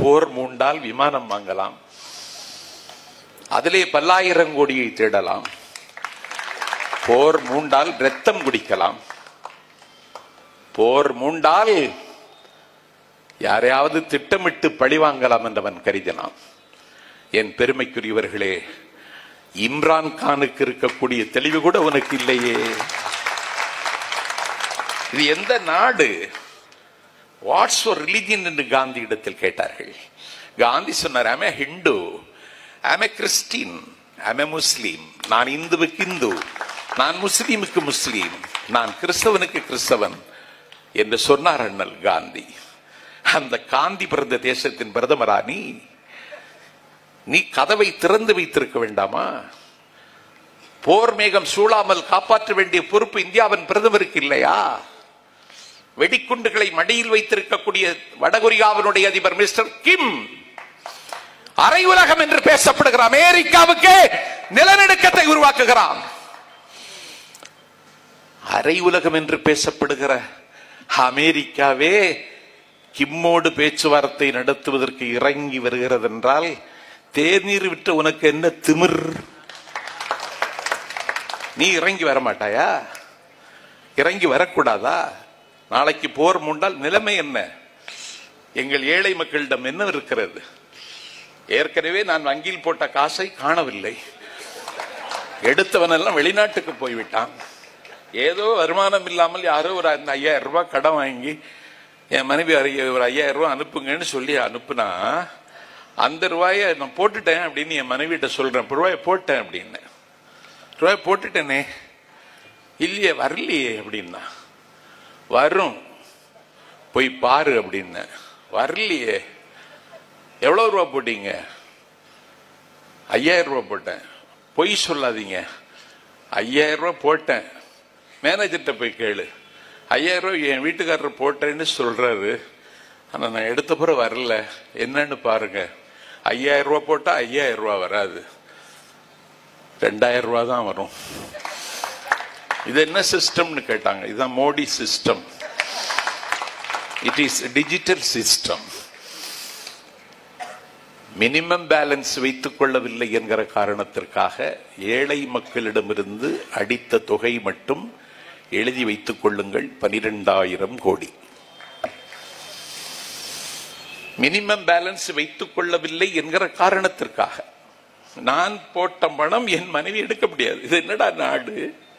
போர் மூண்டால் விமானம் வாங்கலாம் அதிலே பல்லாயிரம் கோடியை தேடலாம் போர் மூண்டால் ரத்தம் குடிக்கலாம் போர் மூண்டால் யாரையாவது திட்டமிட்டு பழி வாங்கலாம் என்றவன் கருதினான் என் பெருமைக்குரியவர்களே இம்ரான் கானுக்கு இருக்கக்கூடிய தெளிவு கூட உனக்கு இல்லையே இது எந்த நாடு வாட்ஸ் ஃபார் ரிலிஜியன் என்று காந்தி இடத்தில் கேட்டார்கள் காந்தி சொன்னார் ஆமே ஹிந்து ஆமே கிறிஸ்டின் ஆமே முஸ்லீம் நான் இந்துவுக்கு இந்து நான் முஸ்லீமுக்கு முஸ்லீம் நான் கிறிஸ்தவனுக்கு கிறிஸ்தவன் என்று சொன்னார் அண்ணல் காந்தி அந்த காந்தி பிறந்த தேசத்தின் பிரதமரா நீ நீ கதவை திறந்து வைத்திருக்க வேண்டாமா போர் மேகம் சூழாமல் காப்பாற்ற வேண்டிய பொறுப்பு இந்தியாவின் பிரதமருக்கு இல்லையா வெடிக்குண்டுகளை மடியில் வைத்திருக்கக்கூடிய வடகொரியாவினுடைய அதிபர் மிஸ்டர் கிம் அரை உலகம் என்று பேசப்படுகிற அமெரிக்காவுக்கு நிலநடுக்கத்தை உருவாக்குகிறான் அரை உலகம் என்று பேசப்படுகிற அமெரிக்காவே கிம்மோடு பேச்சுவார்த்தை நடத்துவதற்கு இறங்கி வருகிறது என்றால் தேநீர் விட்டு உனக்கு என்ன திமிர் நீ இறங்கி வர மாட்டாயா இறங்கி வரக்கூடாதா நாளைக்கு போர் மூண்டால் நிலைமை என்ன எங்கள் ஏழை மக்களிடம் என்ன இருக்கிறது ஏற்கனவே நான் வங்கியில் போட்ட காசை காணவில்லை எடுத்தவனெல்லாம் வெளிநாட்டுக்கு போய்விட்டான் ஏதோ வருமானம் இல்லாமல் யாரோ ஒரு அந்த ஐயாயிரம் ரூபாய் கடன் வாங்கி என் மனைவி அறிய- ஒரு ஐயாயிரம் ரூபாய் அனுப்புங்கன்னு சொல்லி அனுப்புனா அந்த ரூபாயை நான் போட்டுட்டேன் அப்படின்னு என் மனைவிட்ட சொல்றேன் "இப்ப ரூபாயை போட்டேன் அப்படின்னு ரூபாய் போட்டுட்டேனே இல்லையே வரலையே அப்படின்னா வரும் போய் பாரு அப்படின்னு வரலையே எவ்வளவு ரூபா போட்டீங்க ஐயாயிரம் ரூபாய் போட்டேன் பொய் சொல்லாதீங்க ஐயாயிரம் ரூபாய் போட்டேன் மேனேஜர்கிட்ட போய் கேளு ஐயாயிரம் ரூபாய் என் வீட்டுக்காரர் போட்டேன்னு சொல்றாரு ஆனா நான் எடுத்த பிறகு வரல என்னன்னு பாருங்க ஐயாயிரம் ரூபாய் போட்டா ஐயாயிரம் ரூபாய் வராது ரெண்டாயிரம் ரூபாய் தான் வரும் இது என்ன சிஸ்டம்னு கேட்டாங்க இதுதான் Modi system it is digital system minimum balance வைத்துக் கொள்ளவில்லை என்கிற காரணத்திற்காக ஏழை மக்களிடமிருந்து அடித்த தொகை மட்டும் எழுதி வைத்துக் கொள்ளுங்கள் பனிரெண்டாயிரம் கோடி மினிமம் பேலன்ஸ் வைத்துக் கொள்ளவில்லை என்கிற காரணத்திற்காக நான் போட்ட பணம் என் மனைவி எடுக்க முடியாது இது என்னடா நாடு